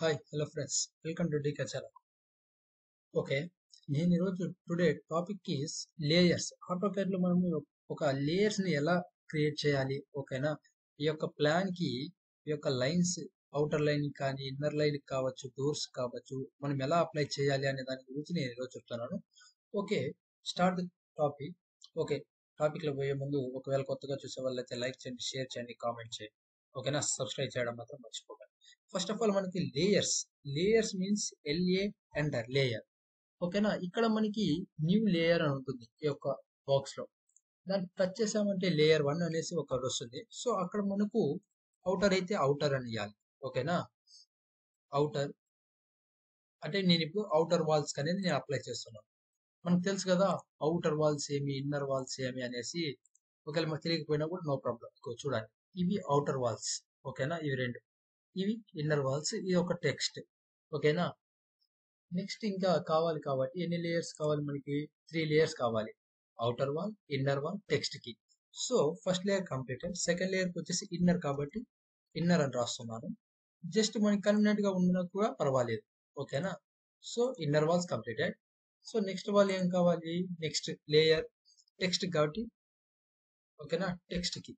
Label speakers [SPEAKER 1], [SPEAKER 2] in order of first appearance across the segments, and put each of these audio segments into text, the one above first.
[SPEAKER 1] hi hello friends welcome to the కచరా okay నేను ఈరోజు టుడే టాపిక్ ఈస్ లేయర్స్ ఆటోకేట్లో మనము ఒక లేయర్స్ ని ఎలా క్రియేట్ చేయాలి ఓకేనా ఈ యొక్క ప్లాన్ కి ఈ యొక్క లైన్స్ అవుటర్ లైన్ కానీ ఇన్నర్ లైన్ కావచ్చు డోర్స్ కావచ్చు మనం ఎలా అప్లై చేయాలి అనే దాని గురించి నేను ఈరోజు చెప్తున్నాను okay start the topic okay topic లో పోయే ముందు ఒకవేళ కొత్తగా చూసే వాళ్ళైతే లైక్ చేయండి షేర్ చేయండి కామెంట్ చేయండి ఓకేనా సబ్స్క్రైబ్ చేయడం మాత్రం మర్చిపోకండి ఫస్ట్ ఆఫ్ ఆల్ మనకి layers layers means L A enter layer ఓకేనా ఇక్కడ మనకి న్యూ లేయర్ అని ఉంటుంది ఈ యొక్క బాక్స్ లో దాన్ని టచ్ చేసామంటే లేయర్ వన్ అనేసి ఒకటి వస్తుంది సో అక్కడ మనకు అవుటర్ అయితే అవుటర్ అని ఇవ్వాలి ఓకేనా అవుటర్ అంటే నేను ఇప్పుడు అవుటర్ వాల్స్ అనేది నేను అప్లై చేస్తున్నాను మనకు తెలుసు కదా అవుటర్ వాల్స్ ఏమి ఇన్నర్ వాల్స్ ఏమి అనేసి ఒకవేళ మనకు తెలియకపోయినా కూడా నో ప్రాబ్లం చూడండి ఇవి అవుటర్ వాల్స్ ఓకేనా ఇవి రెండు ఇవి ఇన్నర్ వాల్స్ ఇది ఒక టెక్స్ట్ ఓకేనా నెక్స్ట్ ఇంకా కావాలి కాబట్టి ఎన్ని లేయర్స్ కావాలి మనకి త్రీ లేయర్స్ కావాలి outer wall inner wall text కి so first layer completed second layer వచ్చేసి ఇన్నర్ కాబట్టి ఇన్నర్ అని రాస్తున్నాను జస్ట్ మనకి కన్వీనియంట్ గా ఉన్నా కూడా పర్వాలేదు ఓకేనా so inner walls completed so next wall ఏం కావాలి నెక్స్ట్ లేయర్ టెక్స్ట్ కాబట్టి ఓకేనా టెక్స్ట్ కి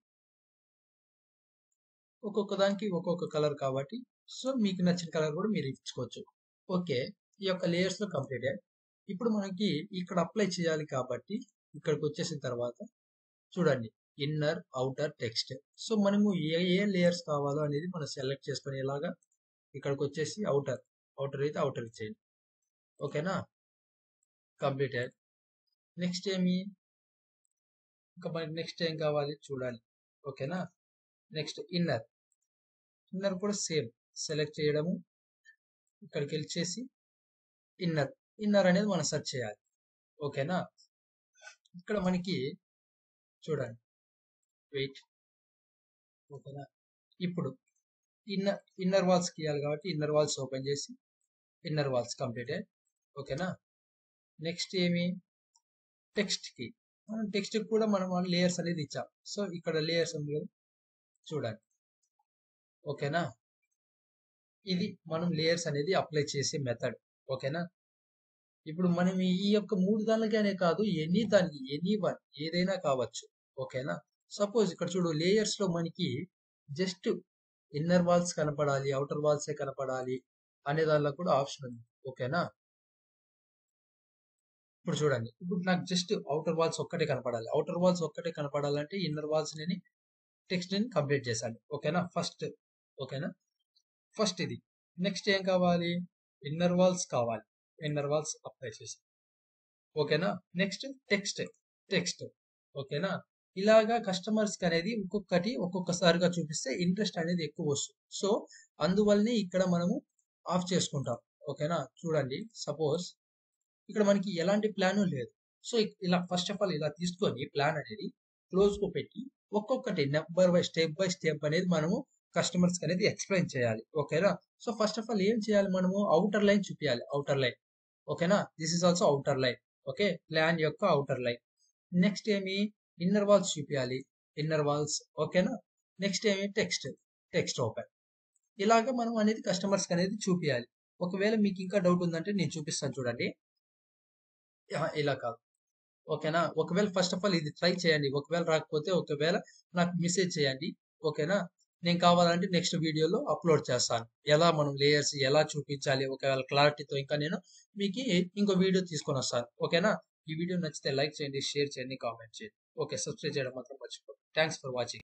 [SPEAKER 1] ఒక్కొక్క దానికి ఒక్కొక్క కలర్ కాబట్టి సో మీకు నచ్చిన కలర్ కూడా మీరు ఇచ్చుకోవచ్చు ఓకే ఈ యొక్క లేయర్స్ లో కంప్లీటెడ్ ఇప్పుడు మనకి ఇక్కడ అప్లై చేయాలి కాబట్టి ఇక్కడికి వచ్చేసిన తర్వాత చూడండి ఇన్నర్ అవుటర్ టెక్స్ట్ సో మనము ఏ ఏ లేయర్స్ కావాలో అనేది మనం సెలెక్ట్ చేసుకునేలాగా ఇక్కడికి వచ్చేసి అవుటర్ అవుటర్ అయితే అవుటర్ ఇచ్చేయండి ఓకేనా కంప్లీటెడ్ నెక్స్ట్ ఏమి ఇంకా మనకి నెక్స్ట్ ఏం కావాలి చూడాలి ఓకేనా నెక్స్ట్ ఇన్నర్ ఇన్నర్ కూడా సేమ్ సెలెక్ట్ చేయడము ఇక్కడికి వెళ్ళేసి ఇన్నర్ ఇన్నర్ అనేది మనం సెర్చ్ చేయాలి ఓకేనా ఇక్కడ మనకి చూడండి వెయిట్ ఓకేనా ఇప్పుడు ఇన్నర్ ఇన్నర్ వాల్స్ ఇవ్వాలి కాబట్టి ఇన్నర్ వాల్స్ ఓపెన్ చేసి ఇన్నర్ వాల్స్ కంప్లీటెడ్ ఓకేనా నెక్స్ట్ ఏమి టెక్స్ట్ కి మనం టెక్స్ట్ కూడా మనం లేయర్స్ అనేది ఇచ్చాం సో ఇక్కడ లేయర్స్ ఉంది కదా చూడండి ఓకేనా ఇది మనం లేయర్స్ అనేది అప్లై చేసే మెథడ్ ఓకేనా ఇప్పుడు మనం ఈ యొక్క మూడు దానిగానే కాదు ఎనీ దానికి ఎనీ వన్ ఏదైనా కావచ్చు ఓకేనా సపోజ్ ఇక్కడ చూడు లేయర్స్ లో మనకి జస్ట్ ఇన్నర్ వాల్స్ కనపడాలి అవుటర్ వాల్సే కనపడాలి అనే దానిలో కూడా ఆప్షన్ ఉంది ఓకేనా ఇప్పుడు చూడండి ఇప్పుడు నాకు జస్ట్ అవుటర్ వాల్స్ ఒక్కటే కనపడాలి అవుటర్ వాల్స్ ఒక్కటే కనపడాలంటే ఇన్నర్ వాల్స్ నేను టెక్స్ట్ ని కంప్లీట్ చేశాను ఓకేనా ఫస్ట్ ఓకేనా ఫస్ట్ ఇది నెక్స్ట్ ఏం కావాలి ఇన్నర్ వాల్స్ కావాలి ఇన్నర్ వాల్స్ అప్లై చేసి ఓకేనా నెక్స్ట్ టెక్స్ట్ టెక్స్ట్ ఓకేనా ఇలాగా కస్టమర్స్ కి అనేది ఒక్కొక్కటి ఒక్కొక్కసారిగా చూపిస్తే ఇంట్రెస్ట్ అనేది ఎక్కువ వస్తుంది సో అందువల్లనే ఇక్కడ మనము ఆఫ్ చేసుకుంటాం ఓకేనా చూడండి సపోజ్ ఇక్కడ మనకి ఎలాంటి ప్లాన్ లేదు సో ఇలా ఫస్ట్ ఆఫ్ ఆల్ ఇలా తీసుకొని ప్లాన్ అనేది క్లోజ్ కు పెట్టి ఒక్కొక్కటి number by step by step అనేది మనము కస్టమర్స్ అనేది ఎక్స్ప్లెయిన్ చేయాలి ఓకేనా సో ఫస్ట్ ఆఫ్ ఆల్ ఏం చేయాలి మనము అవుటర్ లైన్ చూపించాలి అవుటర్ లైన్ ఓకేనా this is also outer line okay plan యొక్క అవుటర్ లైన్ నెక్స్ట్ ఏమి ఇన్నర్ వాల్స్ చూపించాలి ఇన్నర్ వాల్స్ ఓకేనా నెక్స్ట్ ఏమి టెక్స్ట్ టెక్స్ట్ ఓపెన్ ఇలాగ మనం అనేది కస్టమర్స్ అనేది చూపించాలి ఒకవేళ మీకు ఇంకా డౌట్ ఉందంటే నేను చూపిస్తాను చూడండి ఇలా కాదు ఓకేనా ఒకవేళ ఫస్ట్ ఆఫ్ ఆల్ ఇది ట్రై చేయండి ఒకవేళ రాకపోతే ఒకవేళ నాకు మెసేజ్ చేయండి ఓకేనా నేను కావాలంటే నెక్స్ట్ వీడియోలో అప్లోడ్ చేస్తాను ఎలా మనం లేయర్స్ ఎలా చూపించాలి ఒకవేళ క్లారిటీతో ఇంకా నేను మీకు ఇంకో వీడియో తీసుకొని వస్తాను ఓకేనా ఈ వీడియో నచ్చితే లైక్ చేయండి షేర్ చేయండి కామెంట్ చేయండి ఓకే సబ్స్క్రైబ్ చేయడం మాత్రం మర్చిపోండి థ్యాంక్స్ ఫర్ వాచింగ్